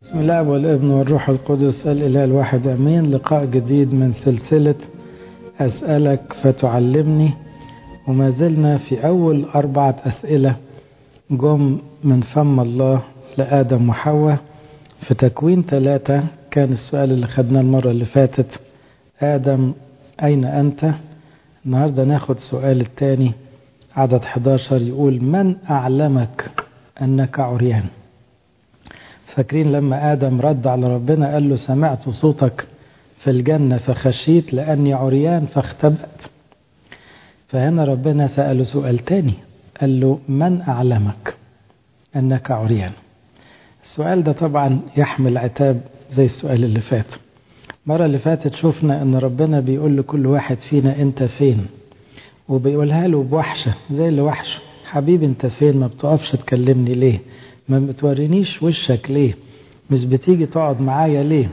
بسم الله والابن والروح القدس الإله الواحد أمين لقاء جديد من سلسلة أسألك فتعلمني وما زلنا في أول أربعة أسئلة جم من فم الله لآدم وحواء في تكوين ثلاثة كان السؤال اللي خدناه المرة اللي فاتت آدم أين أنت النهاردة ناخد سؤال الثاني عدد 11 يقول من أعلمك أنك عريان فاكرين لما آدم رد على ربنا قال له سمعت صوتك في الجنة فخشيت لأني عريان فاختبأت فهنا ربنا سأله سؤال تاني قال له من أعلمك أنك عريان السؤال ده طبعا يحمل عتاب زي السؤال اللي فات المرة اللي فاتت شفنا أن ربنا بيقول لكل واحد فينا أنت فين وبيقولها له بوحشة زي اللي وحشه حبيبي أنت فين ما بتقفش تكلمني ليه ما بتورينيش وشك ليه مش بتيجي تقعد معايا ليه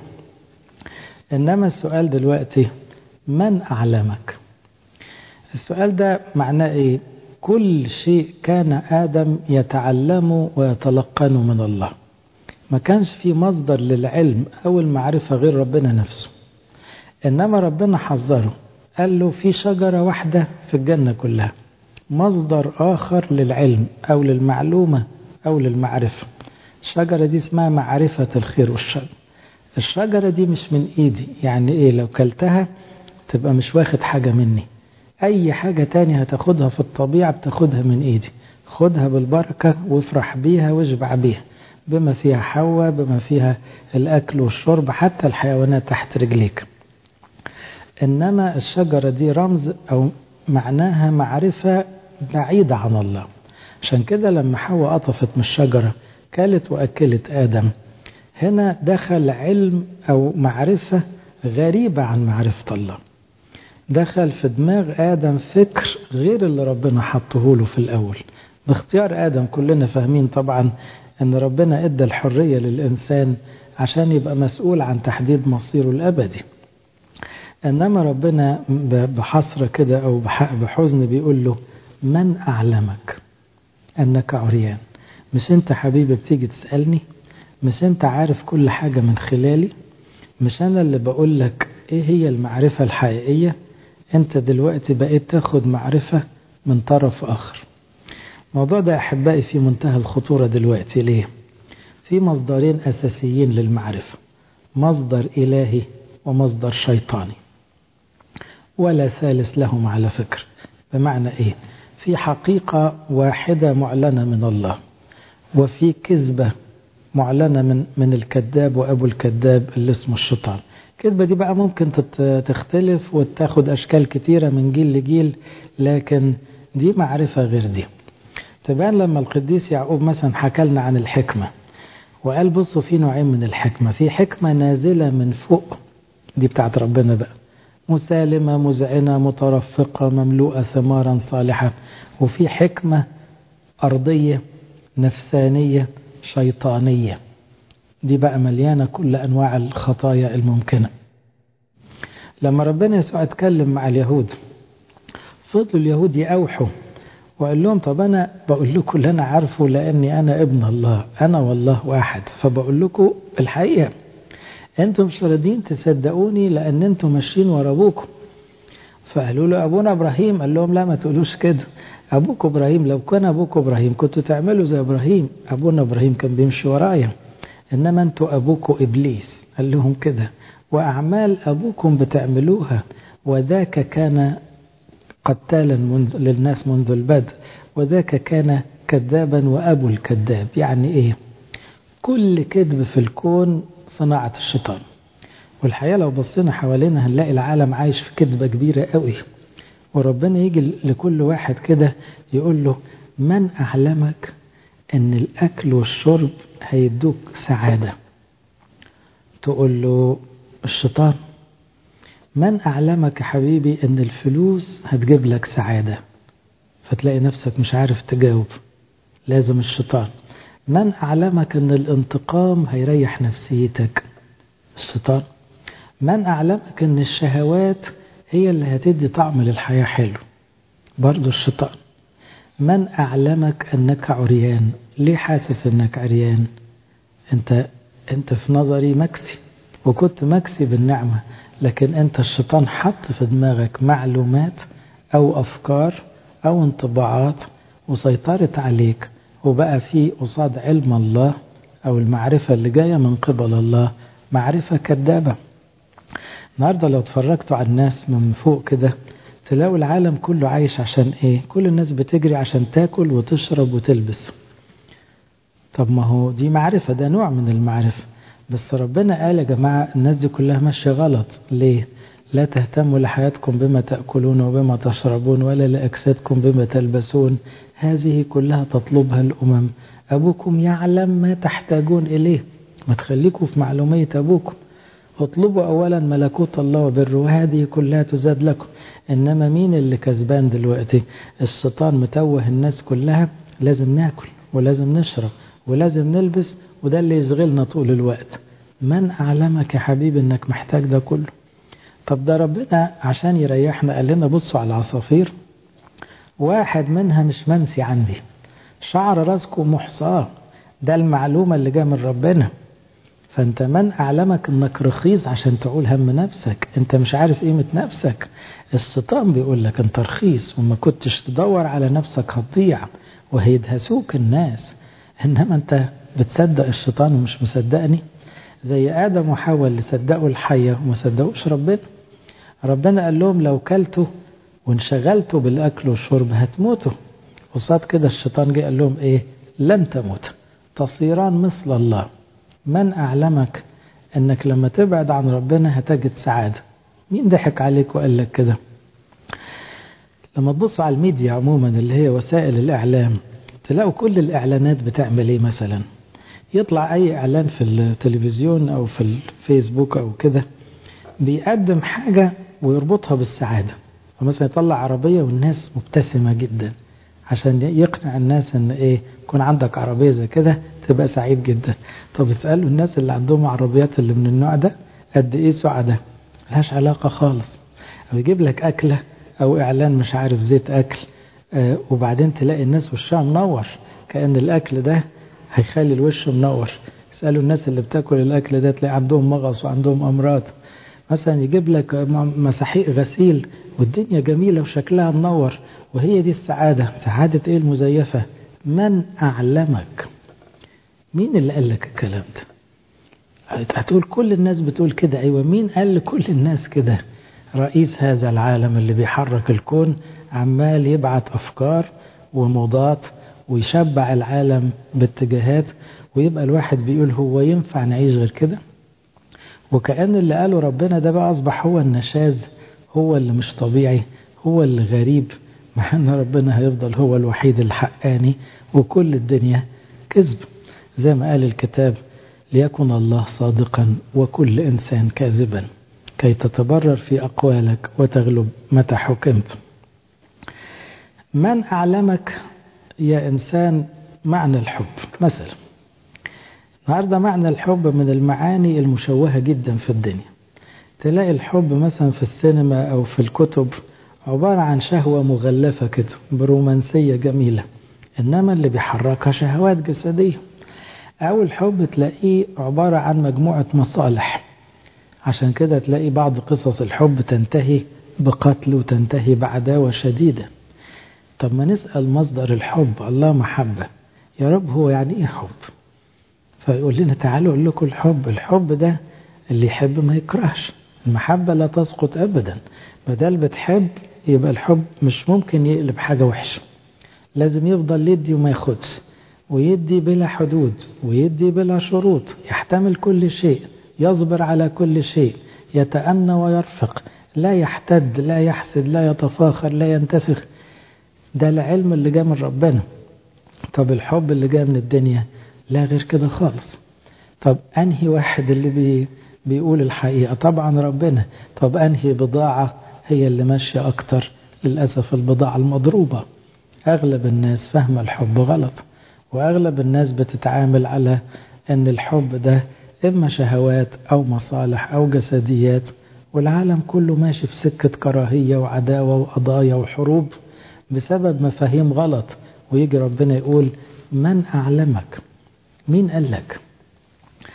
إنما السؤال دلوقتي من أعلمك السؤال ده معناه إيه كل شيء كان آدم يتعلمه ويتلقنه من الله ما كانش في مصدر للعلم أو المعرفة غير ربنا نفسه إنما ربنا حذره قال له في شجرة واحدة في الجنة كلها مصدر آخر للعلم أو للمعلومة أو للمعرفة الشجرة دي اسمها معرفة الخير والشر الشجرة دي مش من إيدي يعني إيه لو كلتها تبقى مش واخد حاجة مني أي حاجة تانية هتاخدها في الطبيعة بتاخدها من إيدي خدها بالبركة وافرح بيها واشبع بيها بما فيها حواء بما فيها الأكل والشرب حتى الحيوانات تحت رجليك إنما الشجرة دي رمز أو معناها معرفة بعيدة عن الله عشان كده لما حواء قطفت من الشجرة كلت وأكلت آدم هنا دخل علم أو معرفة غريبة عن معرفة الله دخل في دماغ آدم فكر غير اللي ربنا حطه له في الأول باختيار آدم كلنا فاهمين طبعا أن ربنا إدى الحرية للإنسان عشان يبقى مسؤول عن تحديد مصيره الأبدي إنما ربنا بحسرة كده أو بحزن بيقول له من أعلمك أنك عريان مش أنت حبيبي بتيجي تسألني مش أنت عارف كل حاجة من خلالي مش أنا اللي بقول لك إيه هي المعرفة الحقيقية أنت دلوقتي بقيت تاخد معرفة من طرف آخر الموضوع ده أحبائي في منتهى الخطورة دلوقتي ليه في مصدرين أساسيين للمعرفة مصدر إلهي ومصدر شيطاني ولا ثالث لهم على فكرة بمعنى إيه في حقيقة واحدة معلنة من الله وفي كذبة معلنة من من الكذاب وأبو الكذاب اللي اسمه الشيطان الكذبة دي بقى ممكن تختلف وتاخد أشكال كتيرة من جيل لجيل لكن دي معرفة غير دي تبان لما القديس يعقوب مثلا حكى لنا عن الحكمة وقال بصوا في نوعين من الحكمة في حكمة نازلة من فوق دي بتاعت ربنا بقى مسالمة مذعنة مترفقة مملوءة ثمارا صالحة وفي حكمة أرضية نفسانية شيطانية دي بقى مليانة كل أنواع الخطايا الممكنة لما ربنا يسوع اتكلم مع اليهود فضلوا اليهود يأوحوا وقال لهم طب أنا بقول لكم اللي أنا عارفه لأني أنا ابن الله أنا والله واحد فبقول لكم الحقيقة أنتم مش راضيين تصدقوني لأن أنتم ماشيين ورا أبوكم فقالوا له أبونا إبراهيم قال لهم لا ما تقولوش كده أبوك إبراهيم لو كان أبوك إبراهيم كنتوا تعملوا زي إبراهيم أبونا إبراهيم كان بيمشي ورايا إنما أنتوا أبوكم إبليس قال لهم كده وأعمال أبوكم بتعملوها وذاك كان قتالا منذ للناس منذ البدء وذاك كان كذابا وأبو الكذاب يعني إيه كل كذب في الكون صناعة الشيطان والحقيقة لو بصينا حوالينا هنلاقي العالم عايش في كذبة كبيرة قوي وربنا يجي لكل واحد كده يقول له من أعلمك أن الأكل والشرب هيدوك سعادة تقول له الشيطان من أعلمك يا حبيبي أن الفلوس هتجيب لك سعادة فتلاقي نفسك مش عارف تجاوب لازم الشيطان من أعلمك أن الانتقام هيريح نفسيتك الشيطان من أعلمك أن الشهوات هي اللي هتدي طعم للحياة حلو برضو الشيطان من أعلمك أنك عريان ليه حاسس أنك عريان أنت انت في نظري مكسي وكنت مكسي بالنعمة لكن انت الشيطان حط في دماغك معلومات او افكار او انطباعات وسيطرت عليك وبقى في قصاد علم الله او المعرفة اللي جاية من قبل الله معرفة كذابة النهاردة لو اتفرجتوا على الناس من فوق كده تلاقوا العالم كله عايش عشان ايه كل الناس بتجري عشان تاكل وتشرب وتلبس طب ما هو دي معرفة ده نوع من المعرفة بس ربنا قال يا جماعة الناس دي كلها ماشية غلط ليه لا تهتموا لحياتكم بما تأكلون وبما تشربون ولا لأجسادكم بما تلبسون هذه كلها تطلبها الأمم أبوكم يعلم ما تحتاجون إليه ما تخليكم في معلومية أبوكم اطلبوا أولا ملكوت الله وبره وهذه كلها تزاد لكم إنما مين اللي كسبان دلوقتي الشيطان متوه الناس كلها لازم ناكل ولازم نشرب ولازم نلبس وده اللي يشغلنا طول الوقت من أعلمك يا حبيبي إنك محتاج ده كله طب ده ربنا عشان يريحنا قال لنا بصوا على العصافير واحد منها مش منسي عندي شعر راسكم محصاه ده المعلومة اللي جاء من ربنا فانت من أعلمك انك رخيص عشان تقول هم نفسك انت مش عارف قيمة نفسك الشيطان بيقول لك انت رخيص وما كنتش تدور على نفسك هتضيع وهيدهسوك الناس انما انت بتصدق الشيطان ومش مصدقني زي آدم وحواء اللي صدقوا الحية وما صدقوش ربنا ربنا قال لهم لو كلتوا وانشغلتوا بالأكل والشرب هتموتوا قصاد كده الشيطان جه قال لهم ايه لن تموت تصيران مثل الله من أعلمك أنك لما تبعد عن ربنا هتجد سعادة مين ضحك عليك وقال لك كده لما تبصوا على الميديا عموما اللي هي وسائل الإعلام تلاقوا كل الإعلانات بتعمل إيه مثلا يطلع أي إعلان في التلفزيون أو في الفيسبوك أو كده بيقدم حاجة ويربطها بالسعادة فمثلا يطلع عربية والناس مبتسمة جدا عشان يقنع الناس ان ايه يكون عندك عربية زي كده تبقى سعيد جدا طب اسألوا الناس اللي عندهم عربيات اللي من النوع ده قد ايه سعداء ملهاش علاقة خالص او يجيب لك اكلة او اعلان مش عارف زيت اكل آه وبعدين تلاقي الناس وشها منور كأن الاكل ده هيخلي الوش منور اسألوا الناس اللي بتاكل الاكل ده تلاقي عندهم مغص وعندهم امراض مثلا يجيب لك مساحيق غسيل والدنيا جميلة وشكلها منور وهي دي السعادة سعادة ايه المزيفة من أعلمك مين اللي قال لك الكلام ده هتقول كل الناس بتقول كده أيوة مين قال لكل الناس كده رئيس هذا العالم اللي بيحرك الكون عمال يبعت أفكار وموضات ويشبع العالم باتجاهات ويبقى الواحد بيقول هو ينفع نعيش غير كده وكأن اللي قاله ربنا ده بقى أصبح هو النشاذ هو اللي مش طبيعي هو اللي غريب مع أن ربنا هيفضل هو الوحيد الحقاني وكل الدنيا كذب زي ما قال الكتاب ليكن الله صادقا وكل إنسان كاذبا كي تتبرر في أقوالك وتغلب متى حكمت من أعلمك يا إنسان معنى الحب مثلا النهارده معنى الحب من المعاني المشوهة جدا في الدنيا تلاقي الحب مثلا في السينما أو في الكتب عبارة عن شهوة مغلفة كده برومانسية جميلة إنما اللي بيحركها شهوات جسدية أو الحب تلاقيه عبارة عن مجموعة مصالح عشان كده تلاقي بعض قصص الحب تنتهي بقتل وتنتهي بعداوة شديدة طب ما نسأل مصدر الحب الله محبة يا رب هو يعني إيه حب فيقول لنا تعالوا أقول لكم الحب الحب ده اللي يحب ما يكرهش المحبة لا تسقط أبدا بدل بتحب يبقى الحب مش ممكن يقلب حاجة وحشة لازم يفضل يدي وما ياخدش ويدي بلا حدود ويدي بلا شروط يحتمل كل شيء يصبر على كل شيء يتأنى ويرفق لا يحتد لا يحسد لا يتفاخر لا ينتفخ ده العلم اللي جاء من ربنا طب الحب اللي جاء من الدنيا لا غير كده خالص طب أنهي واحد اللي بي بيقول الحقيقة طبعا ربنا طب أنهي بضاعة هي اللي ماشية أكتر للأسف البضاعة المضروبة أغلب الناس فهم الحب غلط وأغلب الناس بتتعامل على أن الحب ده إما شهوات أو مصالح أو جسديات والعالم كله ماشي في سكة كراهية وعداوة وقضايا وحروب بسبب مفاهيم غلط ويجي ربنا يقول من أعلمك مين قال لك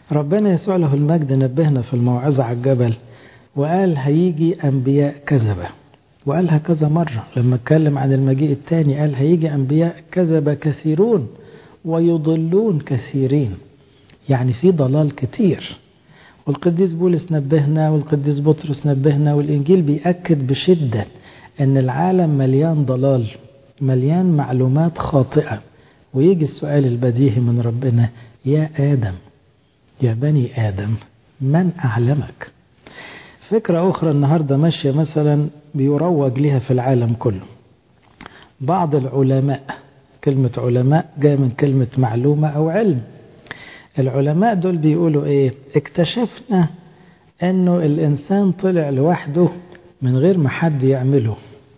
ربنا يسوع له المجد نبهنا في الموعظة على الجبل وقال هيجي أنبياء كذبة وقالها كذا مرة لما اتكلم عن المجيء الثاني قال هيجي أنبياء كذبة كثيرون ويضلون كثيرين يعني في ضلال كتير والقديس بولس نبهنا والقديس بطرس نبهنا والإنجيل بيأكد بشدة أن العالم مليان ضلال مليان معلومات خاطئة ويجي السؤال البديهي من ربنا يا آدم يا بني آدم من أعلمك فكرة أخرى النهاردة ماشية مثلا بيروج لها في العالم كله بعض العلماء كلمة علماء جاء من كلمة معلومة أو علم العلماء دول بيقولوا إيه اكتشفنا أنه الإنسان طلع لوحده من غير ما حد يعمله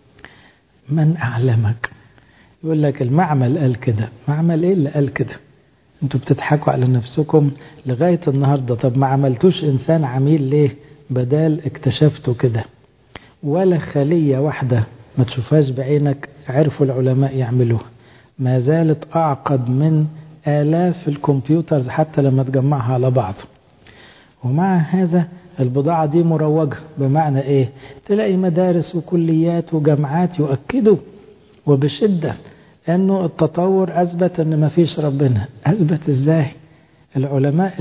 من أعلمك يقول لك المعمل قال كده معمل إيه اللي قال كده انتوا بتضحكوا على نفسكم لغاية النهاردة طب ما عملتوش إنسان عميل ليه بدال اكتشفتوا كده ولا خلية واحدة ما تشوفهاش بعينك عرفوا العلماء يعملوها ما زالت أعقد من آلاف الكمبيوترز حتى لما تجمعها على بعض ومع هذا البضاعة دي مروجة بمعنى إيه تلاقي مدارس وكليات وجامعات يؤكدوا وبشدة أنه التطور أثبت أن ما فيش ربنا أثبت إزاي العلماء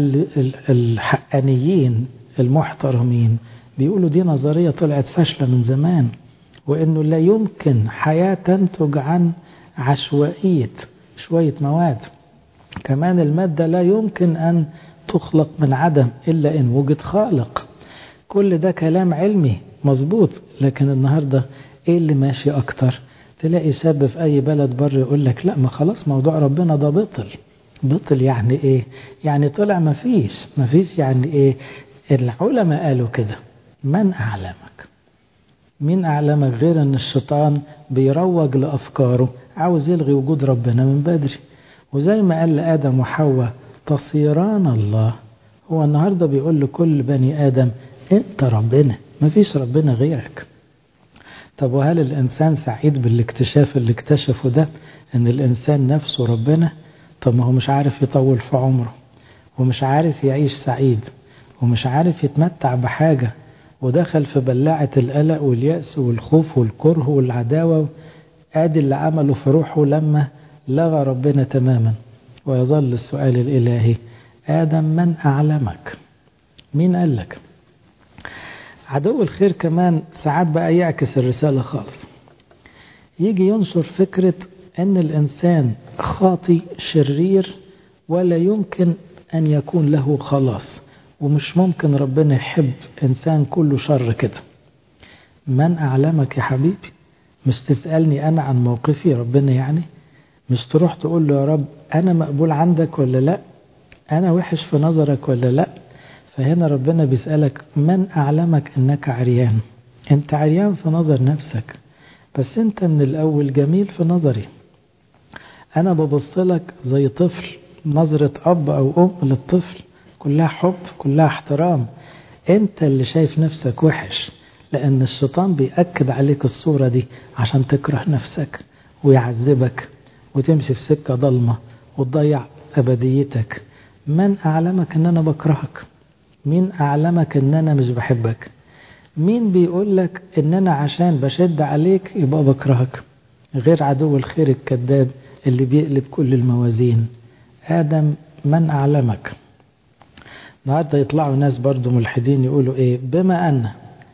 الحقانيين المحترمين بيقولوا دي نظرية طلعت فاشلة من زمان وأنه لا يمكن حياة تنتج عن عشوائية شوية مواد كمان المادة لا يمكن أن تخلق من عدم إلا إن وجد خالق كل ده كلام علمي مظبوط لكن النهاردة إيه اللي ماشي أكتر تلاقي شاب في أي بلد بره يقول لك لا ما خلاص موضوع ربنا ده بطل بطل يعني إيه يعني طلع ما فيش ما فيش يعني إيه العلماء قالوا كده من أعلمك مين أعلمك غير أن الشيطان بيروج لأفكاره عاوز يلغي وجود ربنا من بدري وزي ما قال لآدم وحواء تصيران الله هو النهاردة بيقول لكل بني آدم أنت ربنا ما فيش ربنا غيرك طب وهل الإنسان سعيد بالاكتشاف اللي اكتشفه ده أن الإنسان نفسه ربنا طب ما هو مش عارف يطول في عمره ومش عارف يعيش سعيد ومش عارف يتمتع بحاجة ودخل في بلاعة القلق واليأس والخوف والكره والعداوة آدي اللي عمله في روحه لما لغى ربنا تماما ويظل السؤال الإلهي آدم من أعلمك مين قال لك عدو الخير كمان ساعات بقى يعكس الرسالة خالص يجي ينشر فكرة أن الإنسان خاطي شرير ولا يمكن أن يكون له خلاص ومش ممكن ربنا يحب إنسان كله شر كده من أعلمك يا حبيبي مش تسألني أنا عن موقفي ربنا يعني مش تروح تقول له يا رب أنا مقبول عندك ولا لا أنا وحش في نظرك ولا لا فهنا ربنا بيسألك من أعلمك أنك عريان أنت عريان في نظر نفسك بس أنت من الأول جميل في نظري أنا ببص لك زي طفل نظرة أب أو أم للطفل كلها حب كلها احترام أنت اللي شايف نفسك وحش لأن الشيطان بيأكد عليك الصورة دي عشان تكره نفسك ويعذبك وتمشي في سكة ضلمة وتضيع أبديتك من أعلمك أن أنا بكرهك مين أعلمك أن أنا مش بحبك مين بيقول لك أن أنا عشان بشد عليك يبقى بكرهك غير عدو الخير الكذاب اللي بيقلب كل الموازين آدم من أعلمك النهارده يطلعوا ناس برضو ملحدين يقولوا إيه بما أن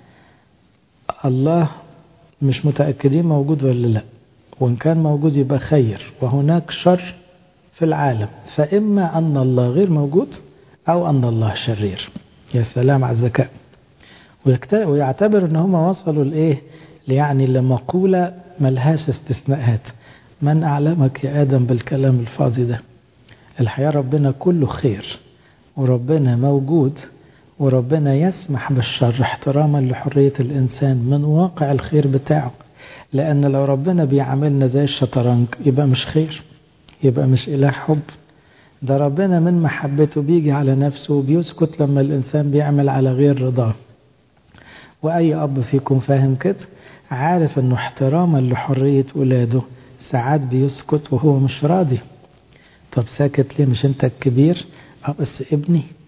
الله مش متأكدين موجود ولا لا وإن كان موجود يبقى خير وهناك شر في العالم فإما أن الله غير موجود أو أن الله شرير يا سلام على الذكاء ويعتبر أن هم وصلوا لإيه يعني لمقولة ملهاش استثناءات من أعلمك يا آدم بالكلام الفاضي ده الحياة ربنا كله خير وربنا موجود وربنا يسمح بالشر احتراما لحرية الإنسان من واقع الخير بتاعه لأن لو ربنا بيعاملنا زي الشطرنج يبقى مش خير يبقى مش إله حب ده ربنا من محبته بيجي على نفسه وبيسكت لما الإنسان بيعمل على غير رضاه وأي أب فيكم فاهم كده عارف أنه احتراما لحرية ولاده ساعات بيسكت وهو مش راضي طب ساكت ليه مش انت الكبير اه بس ابني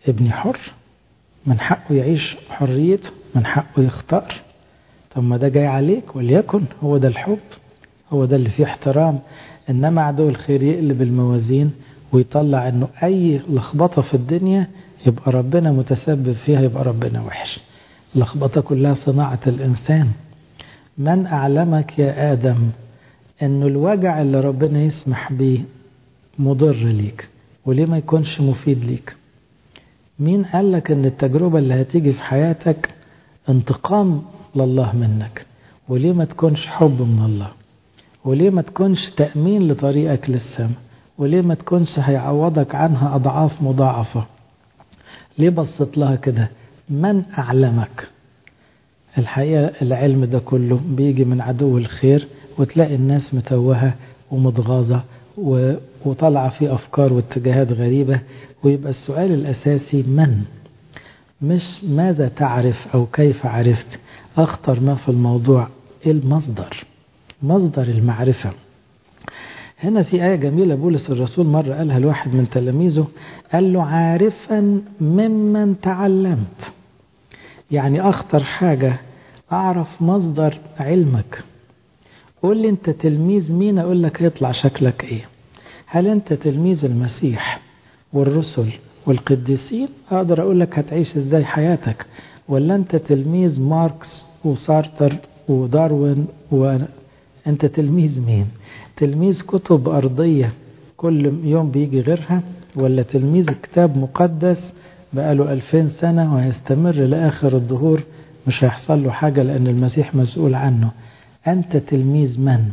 ابني حر من حقه يعيش حريته من حقه يختار طب ما ده جاي عليك وليكن هو ده الحب هو ده اللي فيه احترام انما عدو الخير يقلب الموازين ويطلع انه اي لخبطه في الدنيا يبقى ربنا متسبب فيها يبقى ربنا وحش اللخبطه كلها صناعه الانسان من اعلمك يا ادم انه الوجع اللي ربنا يسمح بيه مضر ليك وليه ما يكونش مفيد ليك مين قال لك ان التجربه اللي هتيجي في حياتك انتقام لله منك وليه ما تكونش حب من الله وليه ما تكونش تأمين لطريقك للسماء وليه ما تكونش هيعوضك عنها أضعاف مضاعفة ليه بصت لها كده من أعلمك الحقيقة العلم ده كله بيجي من عدو الخير وتلاقي الناس متوهة ومتغاظة وطالعة في أفكار واتجاهات غريبة ويبقى السؤال الأساسي من مش ماذا تعرف أو كيف عرفت أخطر ما في الموضوع المصدر مصدر المعرفة هنا في آية جميلة بولس الرسول مرة قالها لواحد من تلاميذه قال له عارفا ممن تعلمت يعني أخطر حاجة أعرف مصدر علمك قول لي أنت تلميذ مين أقول لك هيطلع شكلك إيه هل أنت تلميذ المسيح والرسل والقديسين أقدر أقول لك هتعيش إزاي حياتك ولا أنت تلميذ ماركس وسارتر وداروين وأنت تلميذ مين تلميذ كتب أرضية كل يوم بيجي غيرها ولا تلميذ كتاب مقدس بقاله ألفين سنة وهيستمر لآخر الظهور مش هيحصل له حاجة لأن المسيح مسؤول عنه أنت تلميذ من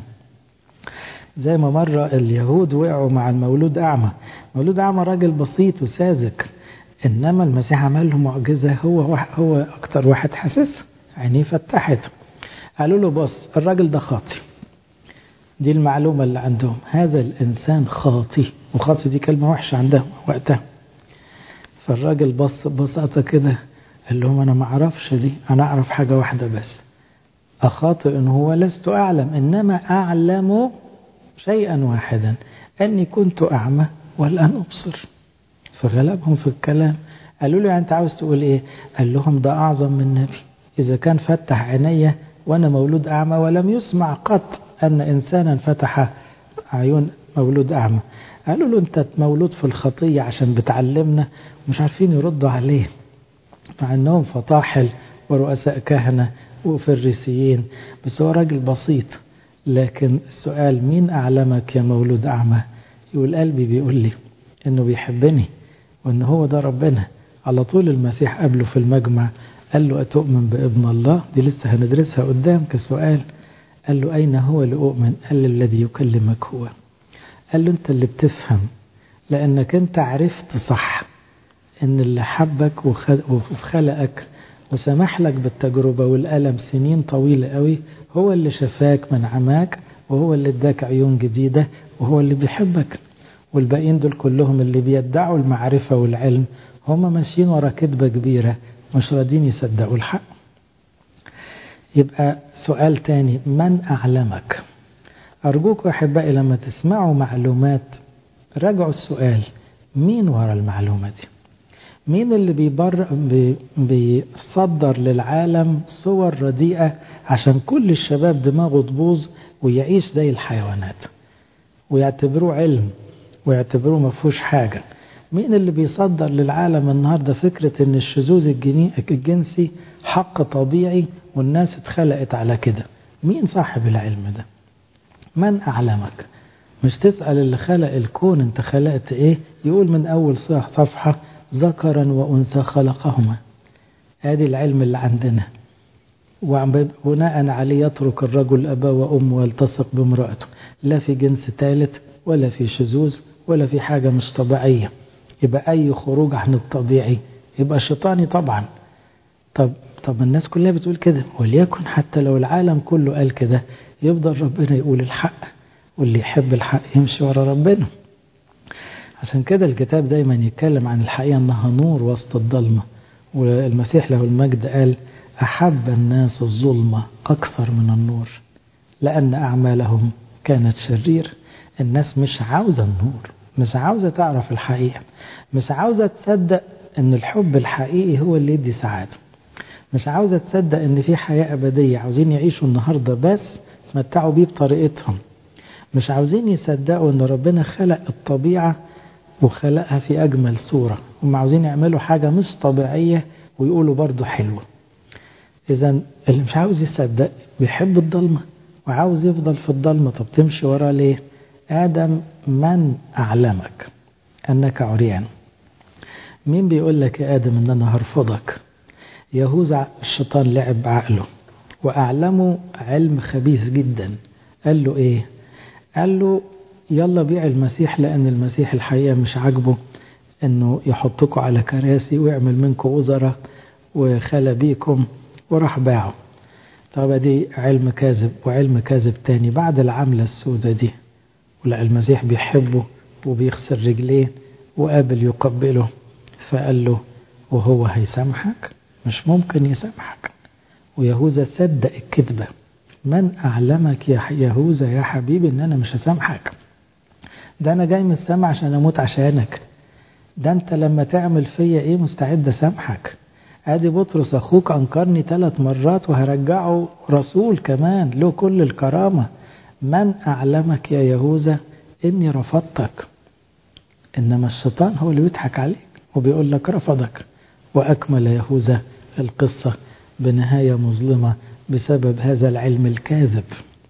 زي ما مرة اليهود وقعوا مع المولود أعمى المولود أعمى راجل بسيط وساذج إنما المسيح عمل له معجزة هو هو أكتر واحد حاسس عينيه فتحت قالوا له بص الراجل ده خاطي دي المعلومة اللي عندهم هذا الإنسان خاطي وخاطي دي كلمة وحشة عندهم وقتها فالراجل بص ببساطة كده قال لهم أنا ما أعرفش دي أنا أعرف حاجة واحدة بس أخاطئ إن هو لست أعلم إنما أعلم شيئا واحدا أني كنت أعمى والآن أبصر فغلبهم في الكلام قالوا له يعني أنت عاوز تقول إيه قال لهم ده أعظم من نبي إذا كان فتح عيني وأنا مولود أعمى ولم يسمع قط أن إنسانا فتح عيون مولود أعمى قالوا له أنت مولود في الخطية عشان بتعلمنا مش عارفين يردوا عليه مع أنهم فطاحل ورؤساء كهنة وفريسيين بس هو راجل بسيط لكن السؤال مين أعلمك يا مولود أعمى يقول قلبي بيقول لي أنه بيحبني وأنه هو ده ربنا على طول المسيح قبله في المجمع قال له أتؤمن بابن الله دي لسه هندرسها قدام كسؤال قال له أين هو لأؤمن قال له الذي يكلمك هو قال له أنت اللي بتفهم لأنك أنت عرفت صح أن اللي حبك وخلقك وسمح لك بالتجربة والألم سنين طويلة قوي هو اللي شفاك من عماك وهو اللي اداك عيون جديدة وهو اللي بيحبك والباقيين دول كلهم اللي بيدعوا المعرفة والعلم هم ماشيين ورا كذبة كبيرة مش راضين يصدقوا الحق يبقى سؤال تاني من أعلمك أرجوك أحبائي لما تسمعوا معلومات راجعوا السؤال مين ورا المعلومة دي مين اللي بيبر بي بيصدر للعالم صور رديئة عشان كل الشباب دماغه تبوظ ويعيش زي الحيوانات ويعتبروه علم ويعتبروه ما فيهوش حاجة مين اللي بيصدر للعالم النهاردة فكرة ان الشذوذ الجنسي حق طبيعي والناس اتخلقت على كده مين صاحب العلم ده من أعلمك مش تسأل اللي خلق الكون انت خلقت ايه يقول من أول صفحة ذكرا وأنثى خلقهما ادي العلم اللي عندنا وبناء عليه يترك الرجل أباه وأمه ويلتصق بامرأته لا في جنس ثالث ولا في شذوذ ولا في حاجة مش طبيعية يبقى أي خروج عن الطبيعي يبقى شيطاني طبعا طب طب الناس كلها بتقول كده وليكن حتى لو العالم كله قال كده يفضل ربنا يقول الحق واللي يحب الحق يمشي ورا ربنا عشان كده الكتاب دايما يتكلم عن الحقيقة انها نور وسط الضلمة والمسيح له المجد قال أحب الناس الظلمة أكثر من النور لأن أعمالهم كانت شريرة الناس مش عاوزة النور مش عاوزة تعرف الحقيقة مش عاوزة تصدق ان الحب الحقيقي هو اللي يدي سعادة مش عاوزة تصدق ان في حياة ابدية عاوزين يعيشوا النهاردة بس يتمتعوا بيه بطريقتهم مش عاوزين يصدقوا ان ربنا خلق الطبيعة وخلقها في اجمل صورة هم عاوزين يعملوا حاجة مش طبيعية ويقولوا برضو حلوة اذا اللي مش عاوز يصدق بيحب الضلمة وعاوز يفضل في الضلمة طب تمشي وراه ليه آدم من أعلمك أنك عريان مين بيقول لك يا آدم أن أنا هرفضك يهوذا الشيطان لعب بعقله وأعلمه علم خبيث جدا قال له إيه قال له يلا بيع المسيح لأن المسيح الحقيقة مش عاجبه أنه يحطكم على كراسي ويعمل منكم وزراء وخلى بيكم وراح باعه طب دي علم كاذب وعلم كاذب تاني بعد العملة السوداء دي ولقى المسيح بيحبه وبيغسل رجليه وقابل يقبله فقال له وهو هيسامحك مش ممكن يسامحك ويهوذا صدق الكذبة من أعلمك يا يهوذا يا حبيبي إن أنا مش هسامحك ده أنا جاي من السما عشان أموت عشانك ده أنت لما تعمل فيا إيه مستعد أسامحك ادي بطرس اخوك انكرني ثلاث مرات وهرجعه رسول كمان له كل الكرامة من اعلمك يا يهوذا اني رفضتك انما الشيطان هو اللي بيضحك عليك وبيقول لك رفضك واكمل يهوذا القصة بنهاية مظلمة بسبب هذا العلم الكاذب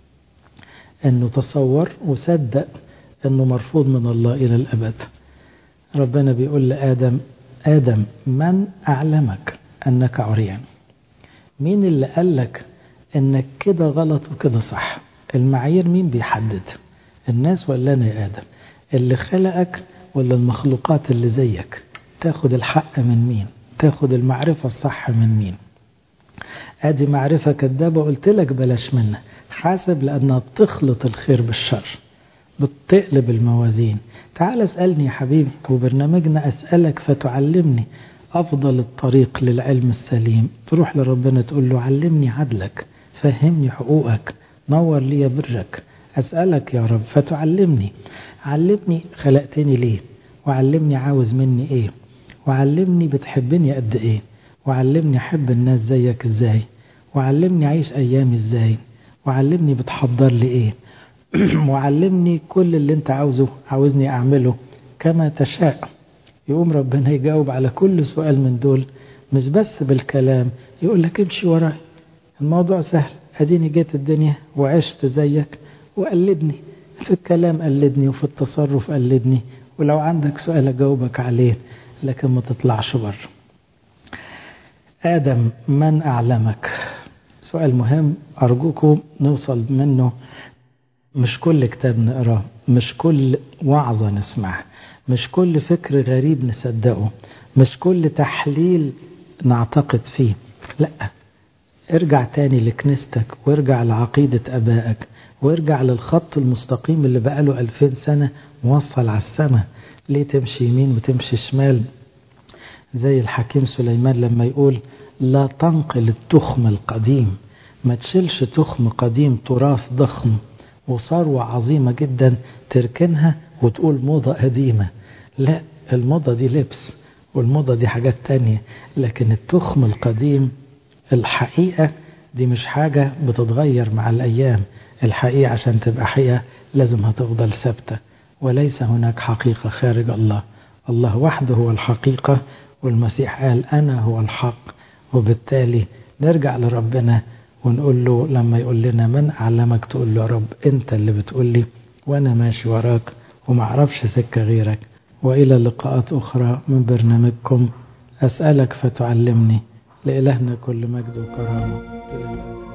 انه تصور وصدق انه مرفوض من الله الى الابد ربنا بيقول لآدم آدم من أعلمك أنك عريان مين اللي قال لك أنك كده غلط وكده صح المعايير مين بيحدد الناس ولا أنا يا آدم اللي خلقك ولا المخلوقات اللي زيك تاخد الحق من مين تاخد المعرفة الصح من مين ادي معرفة كدابة قلت لك بلاش منها حاسب لأنها بتخلط الخير بالشر بتقلب الموازين تعال اسألني يا حبيبي وبرنامجنا أسألك فتعلمني أفضل الطريق للعلم السليم تروح لربنا تقول له علمني عدلك فهمني حقوقك نور لي برجك أسألك يا رب فتعلمني علمني خلقتني ليه وعلمني عاوز مني ايه وعلمني بتحبني قد ايه وعلمني احب الناس زيك ازاي وعلمني اعيش ايامي ازاي وعلمني بتحضر لي ايه وعلمني كل اللي انت عاوزه عاوزني اعمله كما تشاء يقوم ربنا يجاوب على كل سؤال من دول مش بس بالكلام يقول لك امشي وراي الموضوع سهل اديني جيت الدنيا وعشت زيك وقلدني في الكلام قلدني وفي التصرف قلدني ولو عندك سؤال اجاوبك عليه لكن ما تطلعش بره آدم من أعلمك سؤال مهم أرجوكم نوصل منه مش كل كتاب نقراه مش كل وعظة نسمعها مش كل فكر غريب نصدقه مش كل تحليل نعتقد فيه لا ارجع تاني لكنيستك وارجع لعقيدة أبائك وارجع للخط المستقيم اللي بقاله ألفين سنة موصل على السماء ليه تمشي يمين وتمشي شمال زي الحكيم سليمان لما يقول لا تنقل التخم القديم ما تشيلش تخم قديم تراث ضخم وثروة عظيمة جدا تركنها وتقول موضة قديمة لا الموضة دي لبس والموضة دي حاجات تانية لكن التخم القديم الحقيقة دي مش حاجة بتتغير مع الأيام الحقيقة عشان تبقى حقيقة لازم هتفضل ثابتة وليس هناك حقيقة خارج الله الله وحده هو الحقيقة والمسيح قال أنا هو الحق وبالتالي نرجع لربنا ونقول له لما يقول لنا من أعلمك تقول له يا رب أنت اللي بتقول لي وأنا ماشي وراك ومعرفش سكة غيرك وإلى لقاءات أخرى من برنامجكم أسألك فتعلمني لإلهنا كل مجد وكرامة إلى الأبد